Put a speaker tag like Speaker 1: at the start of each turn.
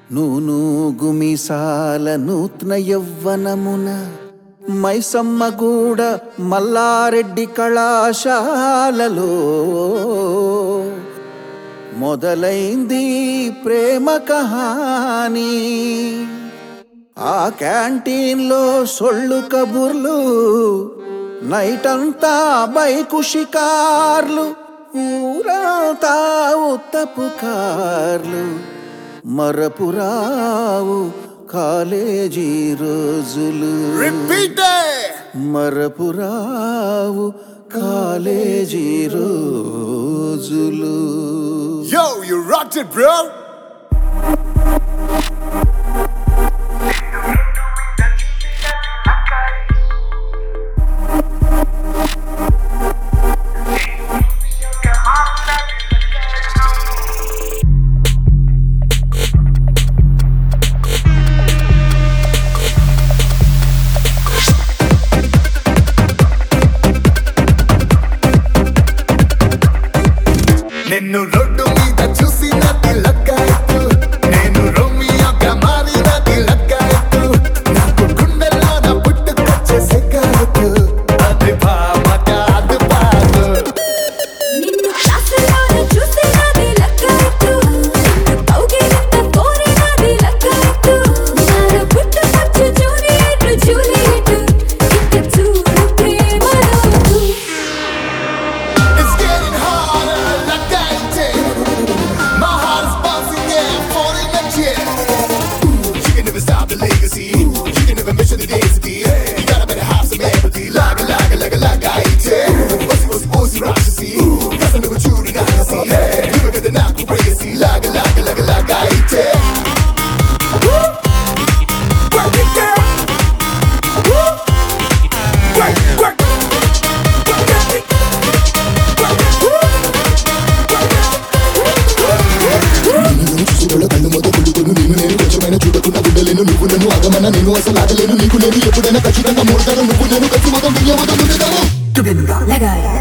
Speaker 1: నూనూగు మీసాల నూత్న యవ్వనమున మైసమ్మగూడ మల్లారెడ్డి కళాశాలలో మొదలైంది ప్రేమ కహానీ ఆ క్యాంటీన్లో సొళ్ళు కబుర్లు నైట్ అంతా బైకు షికార్లు ఊరంతా ఉత్తపు కార్లు మరపురావు కాలేజీ రోజులు
Speaker 2: Repeat it!
Speaker 1: మరపురావు కాలేజీ రోజులు
Speaker 2: Yo, you rocked it, bro! నిన్ను రోడ్డు మీద చూసినది లక్కాయత్తు నేను రోమియోగా మారినది లక్కాయత్తు నాకు గుండెల్లోన పుట్టుకొచ్చే సెక్కాయత్తు అది భామ కాదు పాదు
Speaker 3: నిన్ను క్లాసులోన చూసినది లక్కైతు నిన్ను కౌగిలింత కోరినది లక్కైతు నాలో పుట్టుకొచ్చు జూలియట్ జూలియట్ ఇక చూడు ప్రేమలోతు
Speaker 2: It's getting harder, లక్కాయతే My heart is bouncing, yeah, I'm falling in jet You can never stop the legacy You can never measure the density You gotta better have some empathy Laga, laga, laga, lagayte Pussy, pussy, pussy, Rakshasi Cause I know what you do not see You look at the knock crazy Laga, laga, laga, lagayte Work it, girl Woo! Work, work Work it
Speaker 4: నిన్ను చూసినోళ్ళ కళ్ళు మొదలు కుళ్ళుకొని నేను నేను కొంచెమైనా చూడకుండా ఉండలేను నువ్వు నన్ను అగమన నేను అసలు ఆగలేను నీకు నేను ఎప్పుడైనా ఖచ్చితంగా మూడతాను నువ్వు నేను కలిసి మొత్తం దునియా మొత్తం ఉండేదాము
Speaker 3: లగాయ